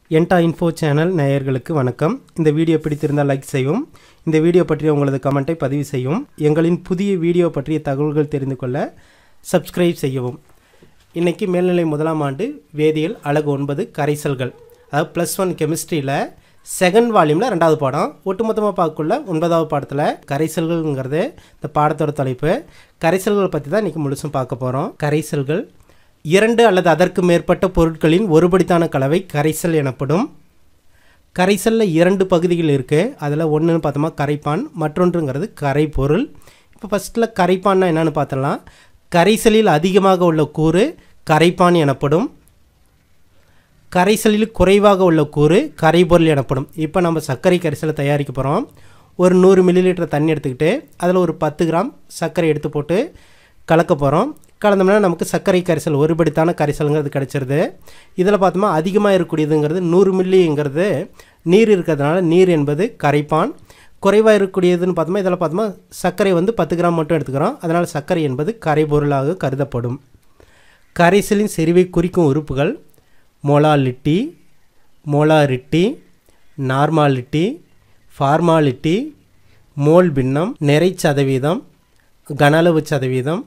என்டா info channel நேயர்களுக்கு வணக்கம் இந்த வீடியோ பிடித்திருந்தால் லைக் செய்யவும் இந்த வீடியோ பற்றிய உங்களது கமெண்ட்டை பதிவு செய்யவும் எங்களின் புதிய வீடியோ பற்றிய தகவல்கள் தெரிந்து கொள்ள சப்ஸ்கிரைப் செய்யவும் இன்றைக்கி மேல்நிலை முதலாம் ஆண்டு வேதியியல் அழகு ஒன்பது கரைசல்கள் அதாவது ப்ளஸ் ஒன் கெமிஸ்ட்ரியில் செகண்ட் வால்யூமில் ரெண்டாவது பாடம் ஒட்டுமொத்தமாக பார்க்கக்குள்ள ஒன்பதாவது பாடத்தில் கரைசல்கள்ங்கிறது இந்த பாடத்தோட தலைப்பு கரைசல்கள் பற்றி தான் இன்றைக்கி முழுசும் பார்க்க போகிறோம் கரைசல்கள் இரண்டு அல்லது அதற்கு மேற்பட்ட பொருட்களின் ஒருபடித்தான கலவை கரைசல் எனப்படும் கரைசலில் இரண்டு பகுதிகள் இருக்குது அதில் ஒன்றுன்னு பார்த்தோமா கரைப்பான் மற்றொன்றுங்கிறது கரைப்பொருள் இப்போ ஃபஸ்ட்டில் கரைப்பான்னா என்னென்னு பார்த்தலாம் கரைசலில் அதிகமாக உள்ள கூறு கரைப்பான் எனப்படும் கரைசலில் குறைவாக உள்ள கூறு கரைபொருள் எனப்படும் இப்போ நம்ம சர்க்கரை கரைசலை தயாரிக்க போகிறோம் ஒரு நூறு மில்லி லிட்டர் தண்ணி எடுத்துக்கிட்டு அதில் ஒரு பத்து கிராம் சர்க்கரை எடுத்து போட்டு கலக்க போகிறோம் கலந்தோம்னா நமக்கு சர்க்கரை கரைசல் ஒருபடித்தான கரைசலுங்கிறது கிடச்சிருது இதில் பார்த்தோமா அதிகமாக இருக்கக்கூடியதுங்கிறது நூறு மில்லிங்கிறது நீர் இருக்கிறதுனால நீர் என்பது கரைப்பான் குறைவாக இருக்கக்கூடியதுன்னு பார்த்தோமா இதில் பார்த்தோமா சர்க்கரை வந்து பத்து கிராம் மட்டும் எடுத்துக்கிறோம் அதனால் சர்க்கரை என்பது கரைபொருளாக கருதப்படும் கரைசலின் செறிவை குறிக்கும் உறுப்புகள் molality molarity normality formality mole பின்னம் நிறை சதவீதம் கனளவு சதவீதம்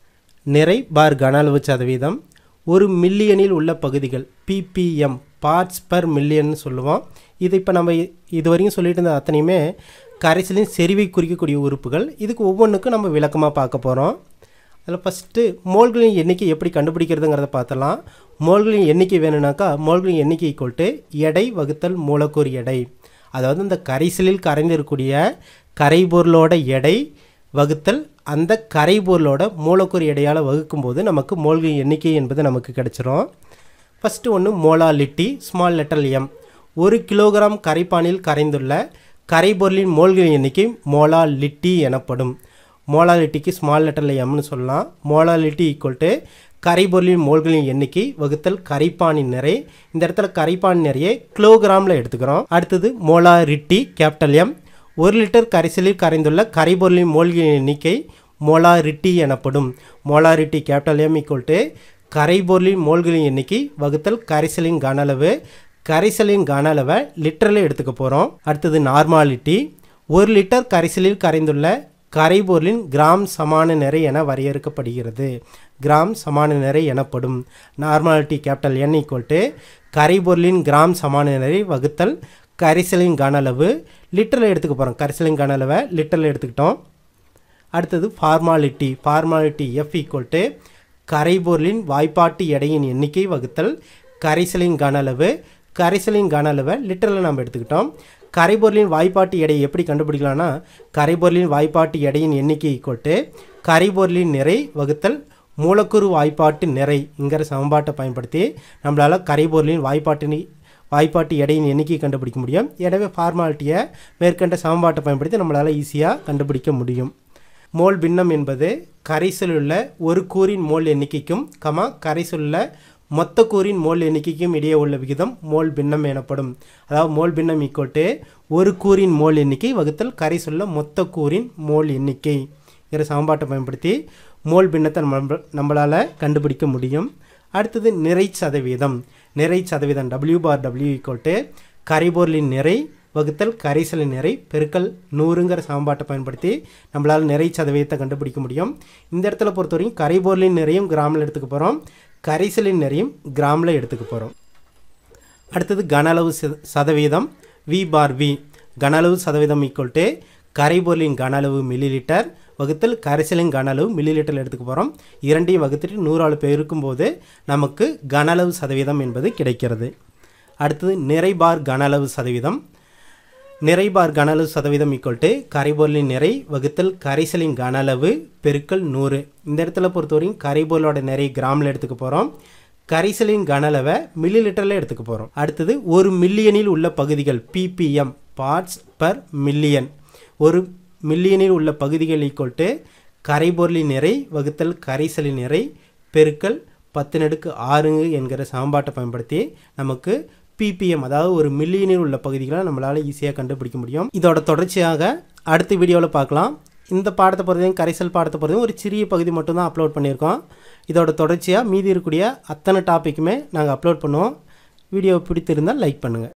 நிறை பார் கன அளவு சதவீதம் ஒரு மில்லியனில் உள்ள பகுதிகள் பிபிஎம் பார்ட்ஸ் பர் மில்லியன் சொல்லுவோம் இது இப்போ நம்ம இது வரைக்கும் சொல்லிட்டு இருந்த அத்தனையுமே கரைசலின் செறிவை குறிக்கக்கூடிய உறுப்புகள் இதுக்கு ஒவ்வொன்றுக்கும் நம்ம விளக்கமாக பார்க்க போகிறோம் அதில் ஃபஸ்ட்டு மோல்களின் எண்ணிக்கை எப்படி கண்டுபிடிக்கிறதுங்கிறத பார்த்தலாம் மோல்களின் எண்ணிக்கை வேணும்னாக்கா மோல்களின் எண்ணிக்கை கொட்டு எடை வகுத்தல் மூலக்கூறு எடை அதாவது இந்த கரைசலில் கரைந்திருக்கக்கூடிய கரைபொருளோட எடை வகுத்தல் அந்த கரைபொருளோட மூலக்கூறு எடையால் வகுக்கும்போது நமக்கு மோல்களின் எண்ணிக்கை என்பது நமக்கு கிடச்சிரும் ஃபஸ்ட்டு ஒன்று மோலாலிட்டி ஸ்மால் லெட்டர் எம் ஒரு கிலோகிராம் கரைப்பானில் கரைந்துள்ள கரைபொருளின் மோல்களின் எண்ணிக்கை மோலாலிட்டி எனப்படும் மோலாலிட்டிக்கு ஸ்மால் லெட்டரில் எம்னு சொல்லலாம் மோலாலிட்டி ஈக்குவல் டு கரைபொருளின் மோல்களின் எண்ணிக்கை வகுத்தல் கரைப்பானின் நிறை இந்த இடத்துல கரைப்பான் நிறைய கிலோகிராமில் எடுத்துக்கிறோம் அடுத்தது மோலாரிட்டி கேபிட்டல் எம் ஒரு லிட்டர் கரைசலில் கரைந்துள்ள கரைபொருளின் மோல்களின் எண்ணிக்கை மோலாரிட்டி எனப்படும் molarity capital M equal to கரைபொருளின் மோல்களின் எண்ணிக்கை வகுத்தல் கரைசலின் கன அளவு கரைசலின் கன அளவை லிட்டரில் எடுத்துக்க போகிறோம் அடுத்தது நார்மாலிட்டி ஒரு லிட்டர் கரைசலில் கரைந்துள்ள கரைபொருளின் கிராம் சமான நிறை என வரையறுக்கப்படுகிறது கிராம் சமான நிறை எனப்படும் normality capital N equal to கரைபொருளின் கிராம் சமான நிறை வகுத்தல் கரைசலின் கன அளவு லிட்டரில் எடுத்துக்க போகிறோம் கரைசலின் கன அளவை லிட்டரில் எடுத்துக்கிட்டோம் அடுத்தது formality formality F equal to கரைபொருளின் வாய்ப்பாட்டு எடையின் எண்ணிக்கை வகுத்தல் கரைசலின் கன அளவு கரைசலின் கன அளவை லிட்டரில் நம்ம எடுத்துக்கிட்டோம் கரைபொருளின் வாய்ப்பாட்டு எடை எப்படி கண்டுபிடிக்கலாம்னா கரைபொருளின் வாய்ப்பாட்டு எடையின் எண்ணிக்கை ஈக்குவல் டு கரைபொருளின் நிறை வகுத்தல் மூலக்கூறு வாய்ப்பாட்டு நிறை இங்கிற சமன்பாட்டை பயன்படுத்தி நம்மளால் கரைபொருளின் வாய்ப்பாட்டு வாய்ப்பாட்டு எடையின் எண்ணிக்கை கண்டுபிடிக்க முடியும் எனவே ஃபார்மாலிட்டியை மேற்கண்ட சமன்பாட்டை பயன்படுத்தி நம்மளால் ஈஸியாக கண்டுபிடிக்க முடியும் மோல் பின்னம் என்பது கரைசலுள்ள ஒரு கூறின் மோல் எண்ணிக்கைக்கும் கமா கரைசலுள்ள மொத்த கூறின் மோல் எண்ணிக்கைக்கும் இடையே உள்ள விகிதம் மோல் பின்னம் எனப்படும் அதாவது மோல் பின்னம் ஈக்குவட்டு ஒரு கூறின் மோல் எண்ணிக்கை வகுத்தல் கரைசலுள்ள மொத்த கூறின் மோல் எண்ணிக்கை என்ற சமன்பாட்டை பயன்படுத்தி மோல் பின்னத்தை நம்ம நம்மளால் கண்டுபிடிக்க முடியும் அடுத்தது நிறை சதவீதம் நிறை சதவீதம் டபிள்யூ பார் டபிள்யூ ஈக்குவட்டு கரைபொருளின் நிறை வகுத்தல் கரைசலின் நிறை பெருக்கல் நூறுங்கிற சமன்பாட்டை பயன்படுத்தி நம்மளால் நிறை சதவீதத்தை கண்டுபிடிக்க முடியும் இந்த இடத்துல பொறுத்தவரைக்கும் கரைபொருளின் நிறையும் கிராமில் எடுத்துக்க போகிறோம் கரைசலின் நிறையும் கிராமில் எடுத்துக்க போகிறோம் அடுத்தது கன அளவு சதவீதம் வி பார் வி கன அளவு சதவீதம் ஈக்குவல் டு கரைபொருளின் கன அளவு மில்லி லிட்டர் வகுத்தல் கரைசலின் கன அளவு மில்லி லிட்டரில் எடுத்துக்க போகிறோம் இரண்டையும் வகுத்துட்டு நூறாள் பெருக்கும்போது நமக்கு கன அளவு சதவீதம் என்பது கிடைக்கிறது அடுத்தது நிறைபார் கன அளவு சதவீதம் நிறைபார் கன அளவு சதவீதம் ஈக்குவல் டு கரைபொருளின் நிறை வகுத்தல் கரைசலின் கன அளவு பெருக்கல் நூறு இந்த இடத்துல பொறுத்தவரைக்கும் கரைபொருளோட நிறை கிராமில் எடுத்துக்க போகிறோம் கரைசலின் கன அளவை மில்லி லிட்டரில் எடுத்துக்க போகிறோம் அடுத்தது ஒரு மில்லியனில் உள்ள பகுதிகள் பிபிஎம் பார்ட்ஸ் பர் மில்லியன் ஒரு மில்லியனில் உள்ள பகுதிகள் ஈக்குவல் டு கரைபொருளின் நிறை வகுத்தல் கரைசலின் நிறை பெருக்கல் பத்து நடுக்கு ஆறு என்கிற சமன்பாட்டை பயன்படுத்தி நமக்கு பிபிஎம் அதாவது ஒரு மில்லியனில் உள்ள பகுதிகளை நம்மளால் ஈஸியாக கண்டுபிடிக்க முடியும் இதோட தொடர்ச்சியாக அடுத்த வீடியோவில் பார்க்கலாம் இந்த பாடத்தை பொறுத்தவரைக்கும் கரைசல் பாடத்தை பொறுத்தவரைக்கும் ஒரு சிறிய பகுதி மட்டும்தான் அப்லோட் பண்ணியிருக்கோம் இதோட தொடர்ச்சியாக மீதி இருக்கக்கூடிய அத்தனை டாப்பிக்குமே நாங்கள் அப்லோட் பண்ணுவோம் வீடியோ பிடித்திருந்தால் லைக் பண்ணுங்கள்